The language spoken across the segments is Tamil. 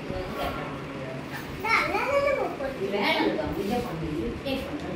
இது வந்து கரெக்டாக நான் அழகான போட்டு இது வேணும் இருக்கா முடிஞ்சா பண்ணு இரிட்டேட் பண்ணுறேன்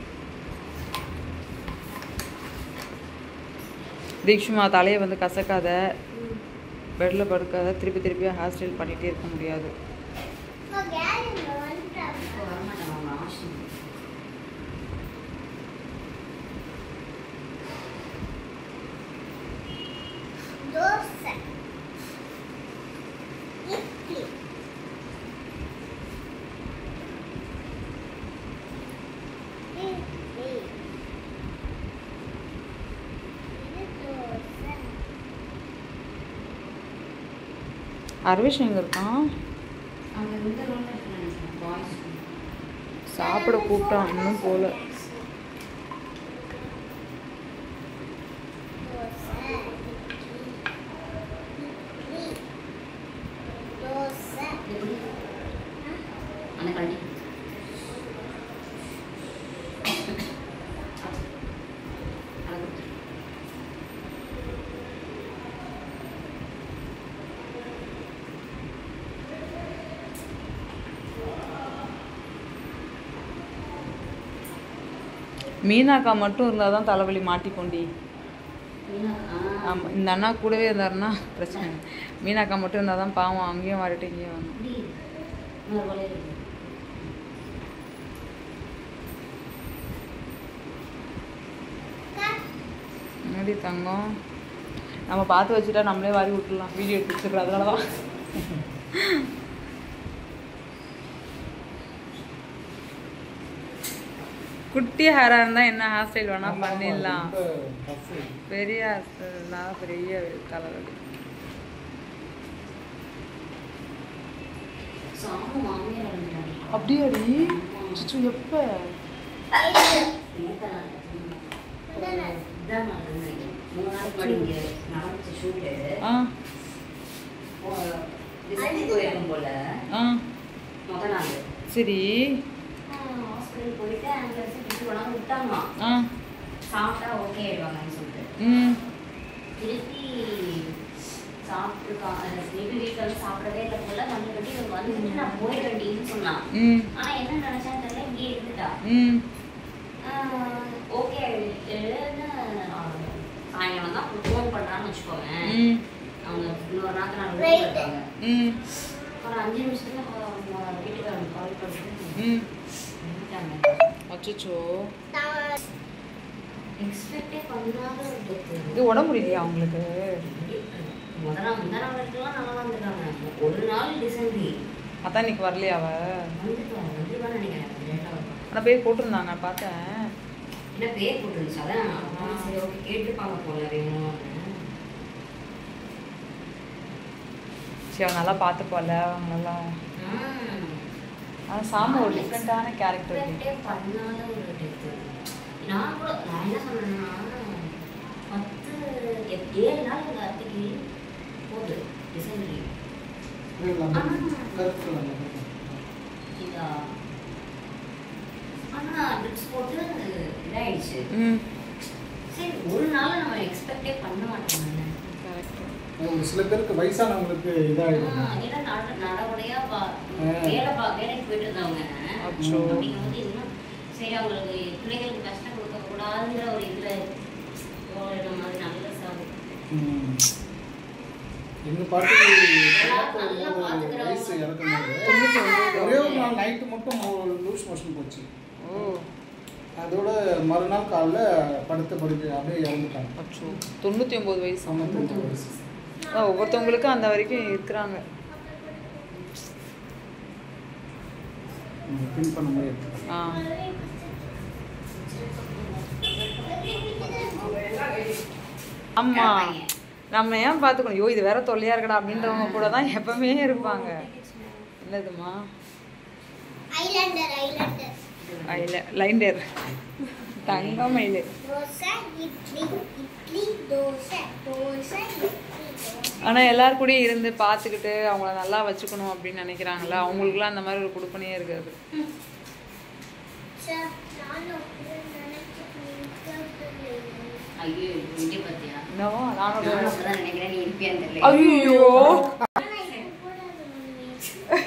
தீக்ஷுமா தலையை வந்து கசக்காத பெட்டில் படுக்காத திருப்பி திருப்பி ஹேர் ஸ்டைல் பண்ணிகிட்டே இருக்க முடியாது கேரங்க வந்துட்டாங்க இப்போ வரமாட்டேன் அவங்க ஆசை தோசை இட்லி இட்லி இது தோசை அரவிஷ் எங்கே இருக்கான் அங்கே இந்த ரூமில் இருக்குன்னு நினைக்கிறேன் பாய்ஸ் சாப்பிட கூப்பிட்டான் இன்னும் போகல தோசை இட்லி தோசை எப்படி அந்த கல்வி மீனாக்கா மட்டும் இருந்தால் தான் தலைவலி மாட்டிக்கொண்டி ஆமாம் இந்த அண்ணா கூடவே இருந்தாருன்னா பிரச்சனை இல்லை மீனாக்கா மட்டும் இருந்தால் தான் பாவம் அங்கேயும் வரட்டும் இங்கேயும் வரணும் முன்னாடி தங்கம் நம்ம பார்த்து வச்சுட்டா நம்மளே வாரி விட்டுலாம் வீடியோ எடுத்து வச்சுக்கிறோம் அதனால தான் குட்டி ஹேராக இருந்தால் என்ன ஹேர் ஸ்டைல் வேணால் பண்ணிடலாம் பெரிய ஹேர் ஸ்டைல்னால் பெரிய தலைவலி சாமு மாமியார் வந்துட்டாங்க அப்படியாடி சிச்சு எப்போ இதான் நான் நினைக்கிறேன் மூணு நாள் முன்னாடி இங்கே நடந்துச்சு ஷூட்டு ஆ டிசைன் போயிருக்கும் போல ஆ முத நாள் சரி ஹாஸ்பிட்டல் போயிட்டு அங்கே வச்சு டிசி கொண்டாந்து விட்டாங்க ஆ சாப்பிட்டா ஓகே ஆயிடுவாங்கன்னு சொல்லிட்டு ம் திருப்பி சாப்பிட்டுருக்காங்க திருப்பி வீட்டில் வந்து சாப்பிடவே இல்லை போல மண்ணு கட்டி இவங்க வந்துட்டு நான் போயிட வேண்டியதுன்னு சொன்னான் ம் ஆனால் என்ன நினச்சான்னு தெரியல இங்கேயே இருந்துட்டா ம் ஓகே சாயங்காலம் தான் ஃபோன் பண்ணுறான்னு வச்சுக்கோங்க ம் அவங்க இன்னொரு நாள் நான் Right. இருக்காங்க ம் ஒரு அஞ்சு நிமிஷத்துல அவங்க வீட்டுக்காரங்க கால் பண்ணிட்டு ம் வந்துட்டாங்க அச்சோ நான் எக்ஸ்பெக்டே பண்ணாத ஒரு டெத்து இது உடம்பு முடியலையா அவங்களுக்கு முதல் நாள் முந்தா நாள் வரைக்கும் நல்லா வந்துருக்காங்க ஒரு நாள் டிசம்பரி அதான் இன்னைக்கு வரலையா அவ வந்துருக்காங்க வந்துருக்கான்னு நினைக்கிறேன் லேட்டாக இருக்கும் ஆனால் பேர் போட்டிருந்தாங்க பார்த்தேன் என்ன பேர் போட்டுருந்துச்சு அதான் அதான் சரி ஓகே கேட்டுப்பாங்க போல வேணும் சரி அவன் நல்லா பார்த்துப்போல அவங்க நல்லா ஆனால் சாமி ஒரு டிஃப்ரெண்ட்டான கேரக்டர் எக்ஸ்பெக்டே பண்ணாத ஒரு டெத்து நான் கூட நான் என்ன சொன்னேன்னா பத்து எ- ஏழு நாள் எங்கள் அத்தைக்கு போகுது டிசம்பரி இதா ஆனால் ட்ரிப்ஸ் போட்டு இதாயிடுச்சு ம் சரி ஒரு நாள் நம்ம எக்ஸ்பெக்டே பண்ண மாட்டோம் கரெக்ட் ஒரு சில பேருக்கு வயசானவங்களுக்கு இதாகிடும் ஏன்னா நட நடமுறையா பா ஆ. வேலை பா வேலைக்கு போயிட்டு இருந்தவங்க அச்சோ. அப்படிங்கும்போது இன்னும் சரி அவங்களுக்கு பிள்ளைகளுக்கு கஷ்டம் கொடுக்க கூடாதுங்கிற ஒரு இதுல போகிற மாதிரி நல்ல சாவு எங்க பாட்டி நல்லா பாத்துக்கிறவங்க. வயசு இறக்கும்போது ஒரே ஒரு நாள் நைட்டு மட்டும் லூஸ் மோஷன் போச்சு ஓ அதோட மறுநாள் காலைல படுத்த படுக்க அப்படியே இறந்துட்டாங்க அச்சோ தொண்ணூற்றி ஒம்பது வயசு தொண்ணூத்தஞ்சு வயசு அதான் ஒவ்வொருத்தவங்களுக்கும் அந்த வரைக்கும் இருக்கிறாங்க பின் பண்ண முடியாது ஆ ஆமா நம்ம ஏன் பார்த்துக்கணும் ஐயோ இது வேற தொல்லையா இருக்கடா அப்படின்றவங்க கூட தான் எப்பவுமே இருப்பாங்க என்னதுமா ஐலாண்டர் ஐலாண்டர் இல்ல லைண்டர் தங்க மயில் தோசை இட்லி இட்லி தோசை தோசை இட்லி தோசை ஆனால் எல்லார் கூடயும் இருந்து பார்த்துக்கிட்டு அவங்கள நல்லா வச்சுக்கணும் அப்படின்னு நினைக்கிறாங்களா அவங்களுக்குலாம் அந்த மாதிரி ஒரு கொடுப்பனையே இருக்காது சே, நானும் அப்படி நினைச்சிட்டு ஐயோ இங்கே பார்த்தியா இன்னும் நானும் நானும் அப்படிதான் நினைக்கிறேன் நீ இருப்பியான்னு தெரியல ஐயோ ஆனா இது போடாது மம்மி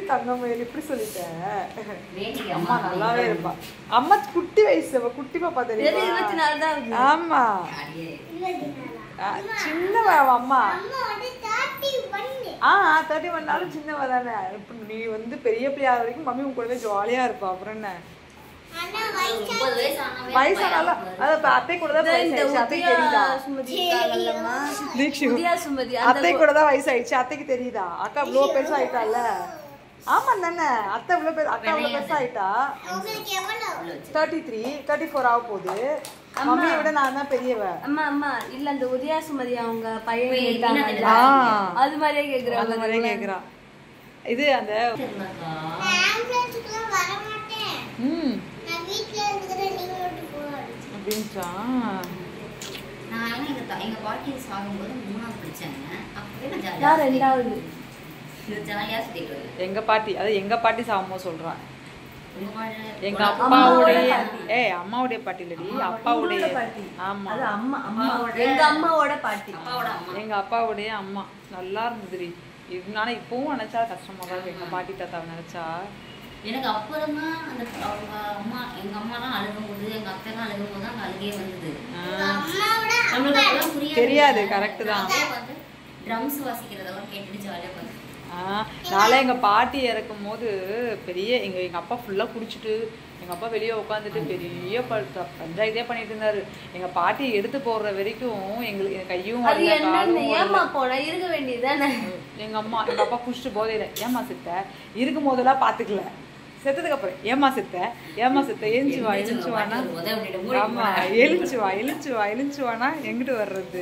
தங்கமயில் இப்படி சொல்லிட்டேன் வேண்டிக்க அம்மா நல்லாவே இருப்பா அம்மா குட்டி வயசு அவ குட்டி பாப்பா வெறும் இருபத்தி தெரியுமா நாலு தான் ஆகுது. ஆமா அடியே இருபத்தி நாலா ஆ, சின்னவ அவ அம்மா அம்மா வந்து தேர்ட்டி ஒன்னு ஆ தேர்ட்டி ஒன் நாளும் சின்னவ தானே இப்போ நீ வந்து பெரிய பிள்ளையா வரைக்கும் மம்மி உன் கூடவே ஜாலியா இருப்பா அப்புறம் என்ன ஆனா வயசா முப்பது வயசு ஆனவே வயசானாலும் அது இப்ப அத்தை கூட தான் இந்த- இந்த வயசாயிடுச்சு அத்தைக்கு உதயா தெரியுதா சுமதி இருக்காங்கல்லம்மா. தீக்ஷு உதயா சுமதி அந்த அத்தை கூட தான் வயசாயிடுச்சு அத்தைக்கு தெரியுதா அக்கா இவ்வளோ பெருசாயிட்டால ஆமா தானே அத்தை இவ்வளோ பெரு அக்கா இவ்வளோ பெருசாயிட்டா உங்களுக்கு எவ்வளவு தேர்ட்டி த்ரீ தேர்ட்டி ஃபோர் ஆக போகுது மம்மியை விட நான் தான் பெரியவ அம்மா அம்மா இல்ல அந்த உதயா சுமதி அவங்க பையன் போய் கேட்டாங்கல்ல, ஆ. அது மாதிரியே கேக்குறாங்க அந்த மாதிரியே கேக்குறா இது அந்த இருந்தாக்கா நான் ஆம்புலன்ஸுக்குலாம் வர மாட்டேன் ம் நான் வீட்ல இருக்கிறேன் நீங்க மட்டும் போகாது அப்படின்ச்சா நான் எல்லாம் எங்க த- எங்க பாட்டி சாகும்போது மூணாவது படிச்சாங்க அப்பவே நான் நான் ஜாலியா ரெண்டாவது இது ஜாலியா சுத்திட்டு வருவேன் எங்க பாட்டி அது எங்க பாட்டி சாமோ சொல்றா உங்க பாட்டி- எங்க உனக்கு அப்பாவுடைய பாட்டி. ஏய் அம்மாவுடைய பாட்டி இல்லடி அப்பாவுடைய உங்களோட பாட்டி ஆமா அது அம்மா அம்மா அம்மாவோட- எங்க அம்மாவோட பாட்டி அப்பாவோட அம்மா எங்க அப்பாவுடைய அம்மா நல்லா இருந்ததுடி இதனால இப்பவும் நினைச்சா கஷ்டமா தான் இருக்கு எங்க பாட்டி தாத்தாவை நினைச்சா எனக்கு அப்புறமா அந்த அவங்க அம்மா எங்க அம்மாலாம் அழுகும்போது எங்க அத்தைலாம் அழுகும்போது தான் அந்த அழுகையே வந்தது உங்க அம்மாவோட நம்மளுக்கு அப்பெல்லாம் புரியாது தெரியாது, correct தான். வந்து ட்ரம்ஸ் வாசிக்கிறதெல்லாம் கேட்டுட்டு ஜாலியா பார்த்து ஆஹ் நாளே எங்க பாட்டி இறக்கும் போது பெரிய எங்க எங்க அப்பா ஃபுல்லா குடிச்சிட்டு எங்க அப்பா வெளியே உட்காந்துட்டு பெரிய ப- பஞ்சாயத்தே பண்ணிட்டு இருந்தாரு எங்க பாட்டியை எடுத்து போடுற வரைக்கும் எங்களுக்கு என் கையும் அது வரல, என்ன காலும் வரல. ஏமா போனா இருக்க வேண்டியதுதானே எங்க அம்மா எங்க அப்பா குடிச்சிட்டு போதையில ஏமா சித்த இருக்கும் போதெல்லாம் பாத்துக்கல செத்ததுக்கு அப்புறம் ஏமா சித்த ஏமா சித்த எழுந்து வா எழுந்து வானா உதவி விட்டுட்டு மூடிட்டு ஆமா போனாங்க. எழுந்து வா எழுந்து வா எழுந்து வானா எங்கிட்டு வர்றது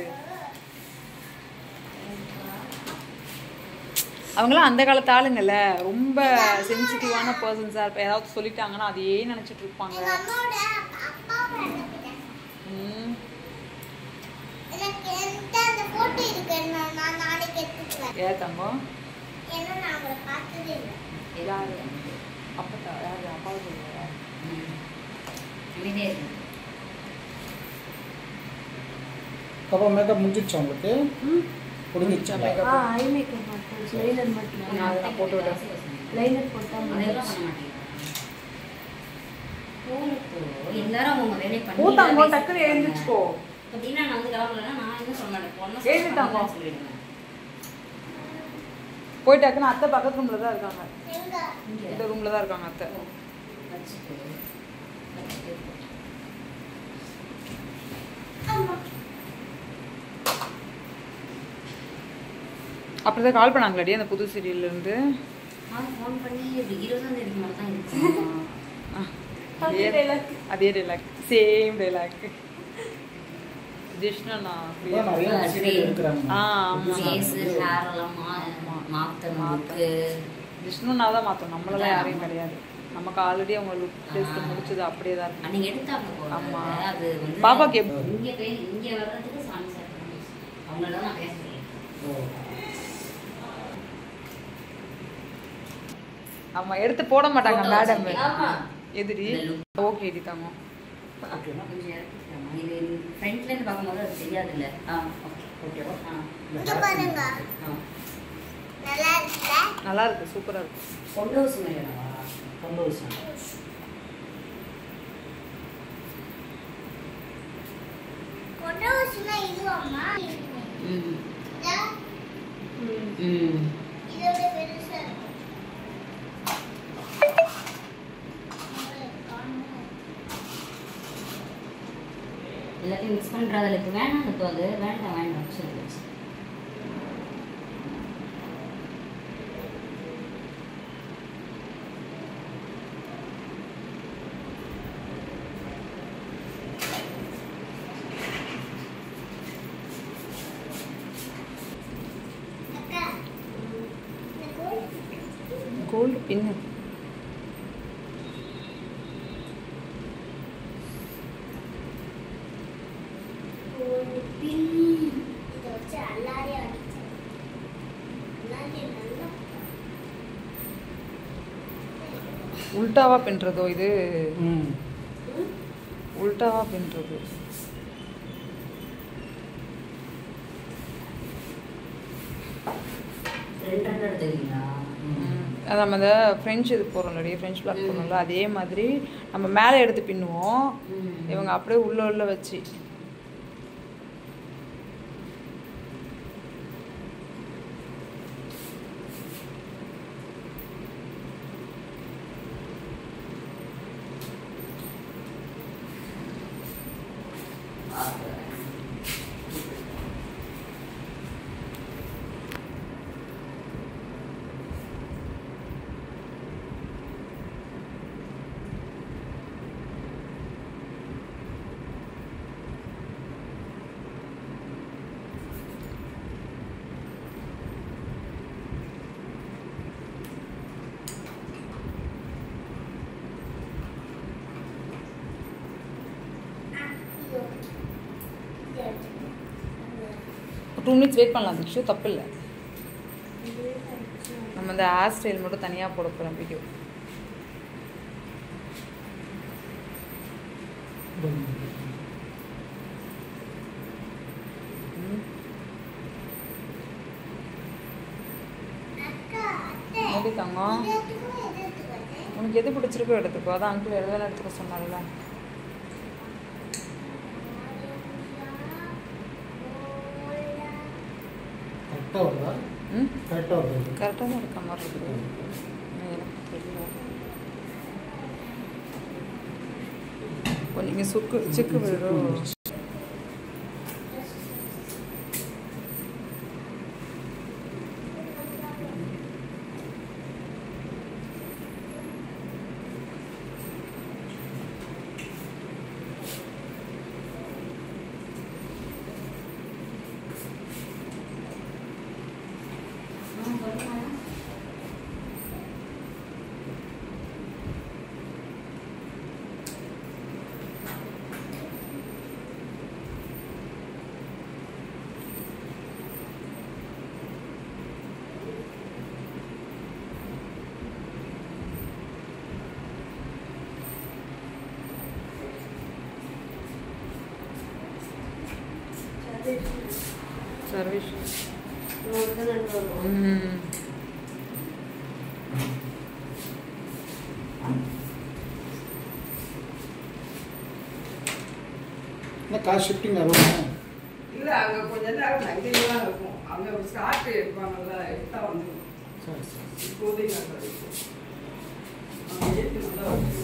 அவங்களாம் அந்த காலத்து ஆளுங்கல்ல ரொம்ப சென்சிட்டிவான பர்சன்ஸா இருப்ப ஏதாவது சொல்லிட்டாங்கன்னா அதையே நினைச்சிட்டு இருப்பாங்க எங்க அம்மாவோட அப்பாவை அனுப்பிட்டேன் ம். எனக்கு என்கிட்ட அந்த போட்டோ இருக்கு நான் நான் நாளைக்கு எடுத்துக்குவேன் ஏ தங்கம் ஏன்னா நான் அவங்கள பார்த்ததே இல்லை யாரு அப்பா யாரு அப்பாவை சொல்லுவாரா ம். அமைதியா இரு. அப்புறம் மேக்கப் முடிஞ்சிடுச்சா உங்களுக்கு முடிஞ்சிடுச்சா ஆ ஐ மேக்கப் மட்டும் லைனர் மட்டும் நான் அதை போட்டு விடுறேன். லைனர் போட்டா அதெல்லாம் பண்ண மாட்டேங்கிறாங்க. போகட்டும். எல்லாரும் அவங்க வேலையை பண்ணி ஊத்தாங்கோ எல்லாம் டக்குன்னு பேசிட்டு எழுந்துச்சுக்கோ இப்ப தீனா நான் வந்து கிளம்பலன்னா நான் என்ன சொல்ல மாட்டேன் பொண்ணை எழுந்துட்டாங்க. சொல்ல சொல்லிடுவேன் போய் டக்குன்னு அத்தை பக்கத்து ரூம்ல தான் இருக்காங்க எங்க இங்க இந்த ரூம்ல தான் இருக்காங்க அத்தை வச்சுட்டு வச்சுட்டு அம்மா அப்படிதான் கால் பண்ணாங்களாடி அந்த புது சீரியல்ல இருந்து நான் ஃபோன் பண்ணி இப்படி இருபதாம் தேதிக்கு மேலே தான் இருக்கும் ஆ, அதே அதே- dialogue. அதே டைலாக் சேம் டைலாக் ஜிஷ்ணா இப்ப நிறைய சீரியல் எடுக்கிறாங்க ஆ ஆமா ஃபேஸ் ஹேர் எல்லாம் மா மாற்றணும் லுக்கு ஜிஷ்ணுனா தான் மாத்தோம் நம்மளெல்லாம் யாரையும் கிடையாது நமக்கு ஆல்ரெடி அவங்க லுக் டெஸ்ட் முடிச்சது அப்படியே தான் இருக்கு அன்னைக்கு எடுத்தாங்க ஆமா. போல அது வந்து பாப்பாக்கு எப்~ இங்க போய் இங்க வர்றதுக்கு சாமி சார் அவங்கள நான் பேசுறேன் ஓ. ஆமா எடுத்து போட மாட்டாங்க Photo மேடம் வச்சு. ஆமா. எதிரி இந்த look. ஓகே தாங்க ஓகேவா கொஞ்சம் இறக்கிக்கலாமா? இது ஃப்ரண்ட்ல இருந்து பார்க்கும்போது அது தெரியாது இல்ல ஆ ஓகே ஓகேவா ஆ இங்க பாருங்க ஆ நல்லா இருக்குல்ல நல்லா இருக்கு சூப்பரா இருக்கு கொண்டு ஹவுஸ் மேடவா சந்தோஷம் கொண்ட ஊசினா இது அம்மா ம் இதா, ம் இதோட பெருசா இருக்கும் உங்களுக்கு காணுமா? எல்லாத்தையும் மிக்ஸ் பண்ணுறதுக்கு வேணாம் இப்போ அது வேண்டாம் வேண்டாம் சொல்லி அக்கா இந்த கோல் கோல்டு பின்னு ஒரு பின் இதை வச்சு அல்லாரி அடிச்சேன் அல்லாரி நல்லா உல்டாவா பின்றதோ இது ம் உல்டாவா பின்றது ரெண்டு ரெண்டு எடுத்துக்கிறீங்களா ம். அது நம்ம இந்த ஃப்ரெஞ்ச் இது போடுறோம்லடி ஃப்ரெஞ்ச் பிளாக் போடுறோம்ல அதே மாதிரி நம்ம மேலே எடுத்து பின்னுவோம் ம். இவங்க அப்படியே உள்ள உள்ள வச்சு டூ மினிட்ஸ் வெயிட் பண்ணலாம் திக்ஷு தப்பு இல்லை நம்ம இந்த ஹேர் ஸ்டைல் மட்டும் தனியாக போட போகிறோம் வீடியோ அக்கா அத்தை எப்படி தங்கம் இது எடுத்துக்கோ இது எடுத்துக்கோ உனக்கு எது பிடிச்சிருக்கோ எடுத்துக்கோ அதான் அங்கிள் எது வேணா எடுத்துக்க சொன்னார்ல கரெக்டாக வருதா ம் கரெக்டாக வருது கரெக்டாக தான் இருக்க மாதிரி இருக்குது எனக்கு தெரியல இப்போ நீங்கள் சுக்கு சிக்கு விழும் சர்வீஸ் ம் என்ன கார் ஷிஃப்டிங் ஆகும் இல்ல அங்க கொஞ்ச நேரம் நைட்டிங் தான் இருக்கும் அங்க ஒரு ஸ்டார்ட் எடுப்பாங்கல்ல எடுத்தா வந்து சரி சரி இப்போதைக்கு அங்க இருக்கும் அங்க ஏற்றி நல்லா இருக்கு.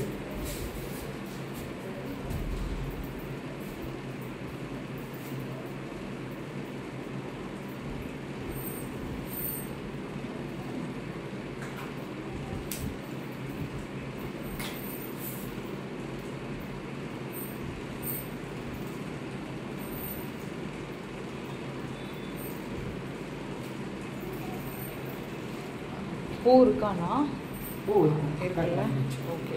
பூ இருக்கானா ஓ இருக்கும் இருக்குல்ல ஓகே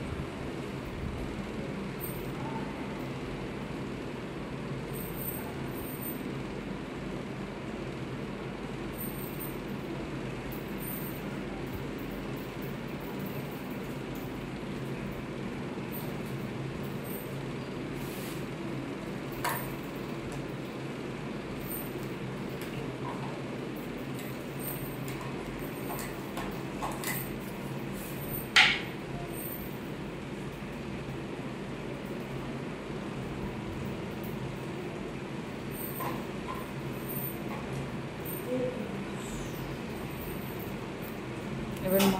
வேணுமா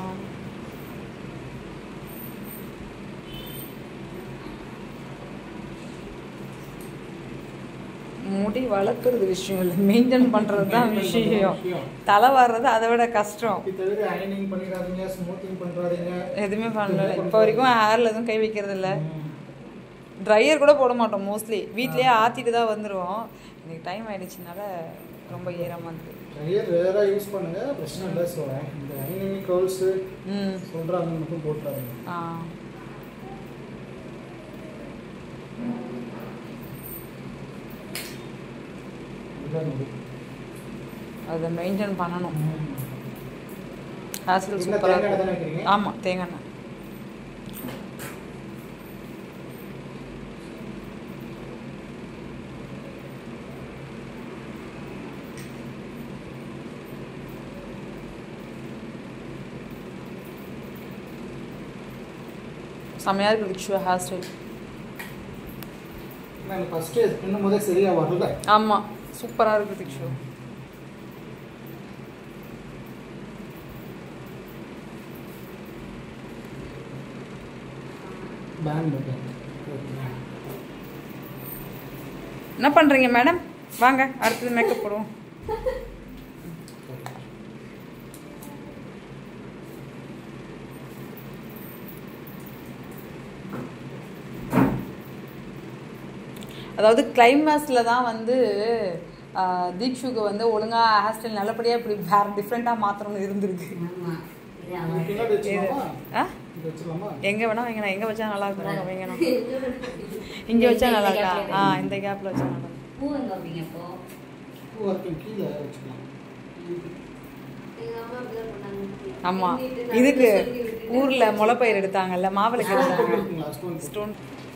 முடி வளர்க்குறது விஷயம் இல்லை மெயின்டைன் பண்ணுறது தான் விஷயம் தலை வர்றது அதை விட கஷ்டம் இது தவிர அயனிங் பண்ணிடாதீங்க ஸ்மூத்திங் பண்ணுறாதீங்க எதுவுமே பண்ணல இப்போ வரைக்கும் ஹேரில் எதுவும் கை வைக்கிறது இல்லை ட்ரையர் கூட போட மாட்டோம் மோஸ்ட்லி வீட்லயே ஆற்றிட்டு தான் வந்துடுவோம் இன்னைக்கு டைம் ஆயிடுச்சுனால ரொம்ப ஈரமாக இருக்குது ட்ரையர் ரேராக யூஸ் பண்ணுங்க பிரச்சனை இல்லை ஸோ இந்த அயனிங் கவுல்ஸு ம் சொல்கிறாங்க மட்டும் போட்டுறாதீங்க ஆ இதுதான் முடி. அதை மெயின்டைன் பண்ணணும் ஹேர் என்ன சூப்பராக தேங்காய் தானே இருக்கும் வைக்கிறீங்க ஆமாம் தேங்காய் எண்ணெய் செம்மையாக இருக்கு திக்ஷு ஹேர் ஸ்டைல் எனக்கு ஃபஸ்ட்டு பின்னும் போதே சரியாக வரல ஆமாம் சூப்பராக இருக்கு திக்ஷு பேண்ட் என்ன பண்ணுறீங்க மேடம் வாங்க அடுத்தது மேக்கப் போடுவோம் அதாவது கிளைமேக்ஸில் தான் வந்து ஆஹ், தீக்ஷுக்கு வந்து ஒழுங்காக ஹேர் ஸ்டைல் நல்லபடியாக இப்படி வேறு டிஃப்ரெண்ட்டாக மாற்றணும்னு இருந்திருக்கு ஆமா இது இது அவன் பின்னாடி வச்சுக்கலாமா ஆ இது வச்சுக்கலாமா எங்கே வேணா வைங்கண்ணா எங்கே வச்சா நல்லா இருக்கும் வைங்கண்ணா இங்கே வச்சா நல்லா இருக்கா ஆ இந்த கேப்பில் வச்சா நல்லா இருக்கும் பூ எங்க வைப்பீங்க இப்போ பூ வரைக்கும் கீழே வச்சுக்கலாம் எங்க அம்மா அப்படிதான் பண்ணாங்க ஆமாம் எண்ணிட்டு நான் இதுக்கு சொல்லி விட்டுட்டேன். ஊரில் முளைப்பயிர் எடுத்தாங்கல்ல மாவிளக்கு ஸ்டோன் எடுத்தாங்க போட்டுருக்கீங்களா ஸ்டோன் ஸ்டோன்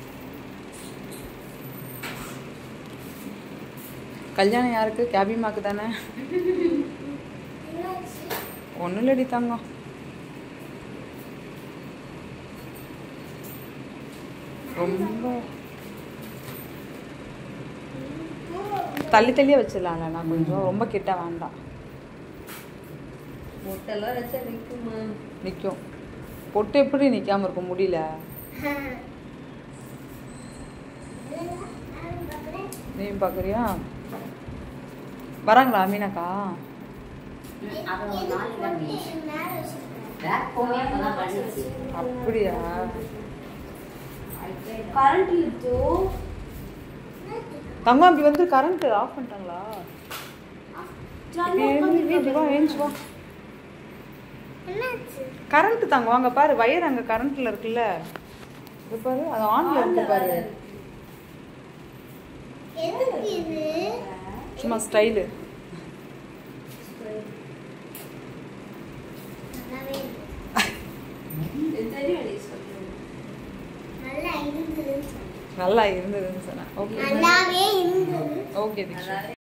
கல்யாணம் யாருக்கு கேபிமாக்கு தானே என்னாச்சு ஒன்றும் இல்லடி தங்கம் ரொம்ப தள்ளி தள்ளியே வச்சிடலாம்ல நான் கொஞ்சம் ரொம்ப கிட்ட வேண்டாம் மொட்டெல்லாம் வச்சா நிக்குமா நிற்கும் பொட்டு எப்படி நிற்காம இருக்கும் முடியல நீ பார்க்குறியா வராங்களா மீனாக்கா அப்புறம் ஒரு நாள் தான் பண்ணிச்சு மேல வச்சிருக்கேன் பேக் போமே அப்பதான் பண்ணிச்சு அப்படியா கரண்ட் இழுத்தோ தங்கம் அப்படி வந்து கரண்ட் ஆஃப் பண்ணிட்டாங்களா ஏஞ்சி வா ஏஞ்சி வா என்னாச்சு கரண்ட் தாங்க வாங்க பாரு வயர் அங்கே கரண்ட்ல இருக்குல்ல இது பாரு அது ஆன்ல இருக்கு பாரு எதுக்கு இது சும்மா ஸ்டைலு நல்லாவே இருக்கு. தெரியும் நீ சொல்றது நல்லா இருந்தது நல்லா இருந்ததுன்னு சொன்னேன் ஓகே நல்லாவே இருந்தது ஓகே தீக்ஷா